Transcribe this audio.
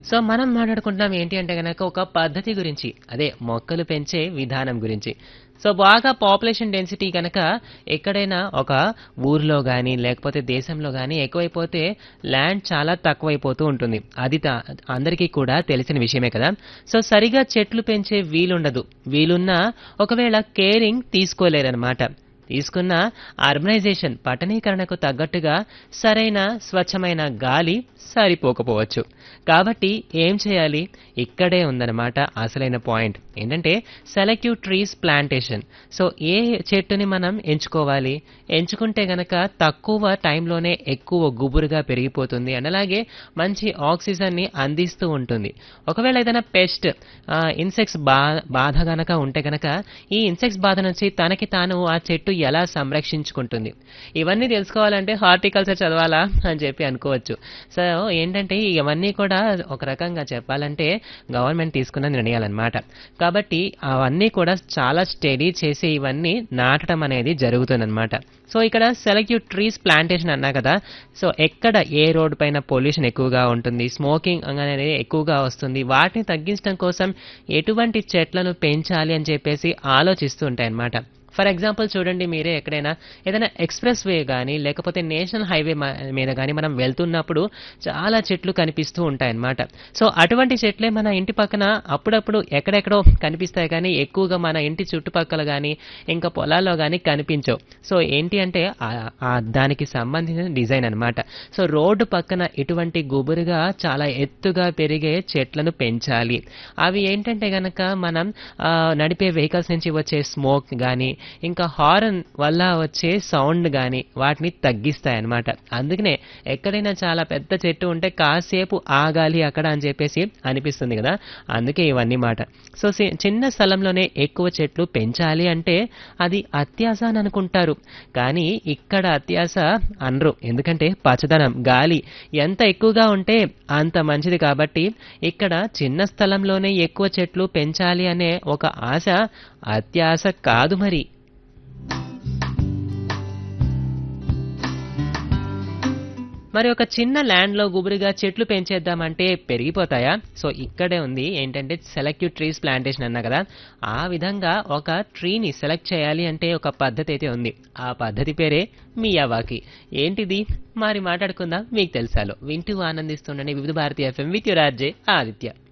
so మనం మాట్లాడుకుంటున్నాం ఏంటి అంటే గనక ఒక పద్ధతి గురించి అదే మొక్కలు పెంచే విధానం గురించి సో బాగా పాపులేషన్ డెన్సిటీ కనుక ఎక్కడైనా ఒక ఊర్లో కానీ లేకపోతే దేశంలో కానీ ఎక్కువైపోతే ల్యాండ్ చాలా తక్కువైపోతూ ఉంటుంది అది తా- అందరికీ కూడా తెలిసిన విషయమే కదా సో సరిగా చెట్లు పెంచే వీలుండదు వీలున్నా ఒకవేళ కేరింగ్ తీసుకోలేరన్నమాట తీసుకున్న అర్బనైజేషన్ పట్టణీకరణకు తగ్గట్టుగా సరైన స్వచ్ఛమైన గాలి సరిపోకపోవచ్చు కాబట్టి ఏం చేయాలి ఇక్కడే ఉందన్నమాట అసలైన పాయింట్ ఏంటంటే సెలెక్టివ్ ట్రీస్ ప్లాంటేషన్ సో ఏ చెట్టుని మనం ఎంచుకోవాలి ఎంచుకుంటే గనక తక్కువ టైంలోనే ఎక్కువ గుబురుగా పెరిగిపోతుంది అండ్ అలాగే మంచి ఆక్సిజన్ని అందిస్తూ ఉంటుంది ఒకవేళ ఏదైనా పెస్ట్ ఇన్సెక్ట్స్ బా బాధ గనక ఉంటే గనక ఈ ఇన్సెక్ట్స్ బాధ నుంచి తనకి తాను ఆ చెట్టు ఎలా సంరక్షించుకుంటుంది ఇవన్నీ తెలుసుకోవాలంటే హార్టికల్చర్ చదవాలా అని చెప్పి అనుకోవచ్చు సో ఏంటంటే ఇవన్నీ కూడా ఒక రకంగా చెప్పాలంటే గవర్నమెంట్ తీసుకున్న నిర్ణయాలన్నమాట కాబట్టి అవన్నీ కూడా చాలా స్టడీ చేసి ఇవన్నీ నాటడం అనేది జరుగుతుందన్నమాట సో ఇక్కడ సెలెక్టివ్ ట్రీస్ ప్లాంటేషన్ అన్నా కదా సో ఎక్కడ ఏ రోడ్ పైన పొల్యూషన్ ఎక్కువగా ఉంటుంది స్మోకింగ్ అనేది ఎక్కువగా వస్తుంది వాటిని తగ్గించడం కోసం ఎటువంటి చెట్లను పెంచాలి అని చెప్పేసి ఆలోచిస్తూ ఉంటాయన్నమాట ఫర్ ఎగ్జాంపుల్ చూడండి మీరే ఎక్కడైనా ఏదైనా ఎక్స్ప్రెస్ వే కానీ లేకపోతే నేషనల్ హైవే మీద కానీ మనం వెళ్తున్నప్పుడు చాలా చెట్లు కనిపిస్తూ ఉంటాయన్నమాట సో అటువంటి చెట్లే మన ఇంటి పక్కన అప్పుడప్పుడు ఎక్కడెక్కడో కనిపిస్తాయి కానీ ఎక్కువగా మన ఇంటి చుట్టుపక్కల కానీ ఇంకా పొలాల్లో కానీ కనిపించవు సో ఏంటి అంటే ఆ- ఆ దానికి సంబంధించిన డిజైన్ అన్నమాట సో రోడ్డు పక్కన ఇటువంటి గుబురుగా చాలా ఎత్తుగా పెరిగే చెట్లను పెంచాలి అవి ఏంటంటే గనక మనం ఆ, నడిపే వెహికల్స్ నుంచి వచ్చే స్మోక్ కానీ ఇంకా హారన్ వల్ల వచ్చే సౌండ్ కానీ వాటిని తగ్గిస్తాయి అన్నమాట అందుకనే ఎక్కడైనా చాలా పెద్ద చెట్టు ఉంటే కాసేపు ఆగాలి అక్కడ అని చెప్పేసి అనిపిస్తుంది కదా అందుకే ఇవన్నీ మాట సో సి- చిన్న స్థలంలోనే ఎక్కువ చెట్లు పెంచాలి అంటే అది అత్యాస అని అనుకుంటారు కానీ ఇక్కడ అత్యాస అనరు ఎందుకంటే పచ్చదనం గాలి ఎంత ఎక్కువగా ఉంటే అంత మంచిది కాబట్టి ఇక్కడ చిన్న స్థలంలోనే ఎక్కువ చెట్లు పెంచాలి అనే ఒక ఆశ అత్యాశ కాదు మరి మరి ఒక చిన్న ల్యాండ్ లో గుబురుగా చెట్లు పెంచేద్దామంటే పెరిగిపోతాయా సో ఇక్కడే ఉంది ఏంటంటే సెలెక్టివ్ ట్రీస్ ప్లాంటేషన్ అన్నా కదా ఆ విధంగా ఒక ట్రీని సెలెక్ట్ చేయాలి అంటే ఒక పద్ధతి అయితే ఉంది ఆ పద్ధతి పేరే మియావాకి ఏంటిది మరి మాట్లాడుకుందాం మీకు తెలుసాలో వింటూ ఆనందిస్తుండని Vividh Bharati FM with your RJ Aditya